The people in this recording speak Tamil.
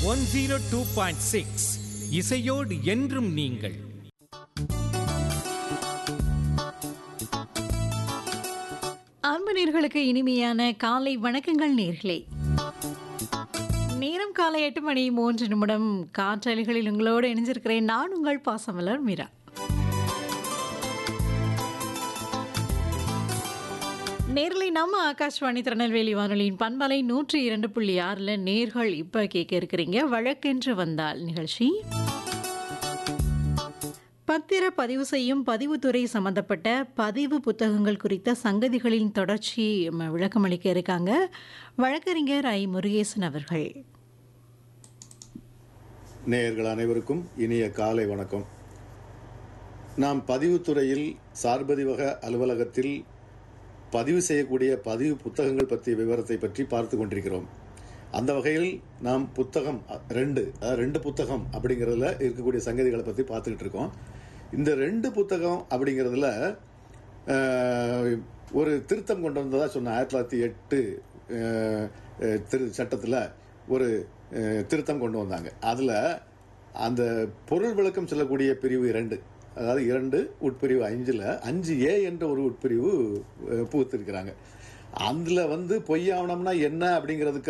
one zero two point six இசையோடு என்றும் நீங்கள் அன்பு நேர்களுக்கு இனிமையான காலை வணக்கங்கள் நேர்களே நேரம் காலை எட்டு மணி மூன்று நிமிடம் காற்றலைகளில் உங்களோடு இணைஞ்சிருக்கிறேன் நான் உங்கள் பாசமலர் மீரா நேர்களை நம்ம ஆகாஷ்வாணி திருநெல்வேலி வானொலியின் பண்பலை நூற்றி இரண்டு புள்ளி ஆறில் நேர்கள் இப்போ கேட்க இருக்கிறீங்க வழக்கென்று வந்தால் நிகழ்ச்சி பத்திர பதிவு செய்யும் பதிவுத்துறை சம்பந்தப்பட்ட பதிவு புத்தகங்கள் குறித்த சங்கதிகளின் தொடர்ச்சி ம, விளக்கமளிக்க இருக்காங்க வழக்கறிஞர் ஐ முருகேசன் அவர்கள் நேயர்கள் அனைவருக்கும் இனிய காலை வணக்கம் நாம் பதிவுத்துறையில் சார்பதிவக அலுவலகத்தில் பதிவு செய்யக்கூடிய பதிவு புத்தகங்கள் பற்றிய விவரத்தை பற்றி பார்த்து கொண்டிருக்கிறோம் அந்த வகையில் நாம் புத்தகம் அ, ரெண்டு அதாவது ரெண்டு புத்தகம் அப்படிங்கிறதுல இருக்கக்கூடிய சங்கதிகளை பற்றி பார்த்துக்கிட்டு இருக்கோம் இந்த ரெண்டு புத்தகம் அப்படிங்கிறதுல அஹ், ஒரு திருத்தம் கொண்டு வந்ததா சொன்ன ஆயிரத்தி தொள்ளாயிரத்தி எட்டு அஹ், அஹ், திரு சட்டத்தில் ஒரு அஹ், திருத்தம் கொண்டு வந்தாங்க அதில் அந்த பொருள் விளக்கம் சொல்லக்கூடிய பிரிவு இரண்டு அதாவது இரண்டு உட்பிரிவு அஞ்சில் அஞ்சு ஏ என்ற ஒரு உட்பிரிவு அஹ், புகுத்திருக்கிறாங்க அதில் வந்து பொய்யாவணம்னா என்ன அப்படிங்கிறதுக்கு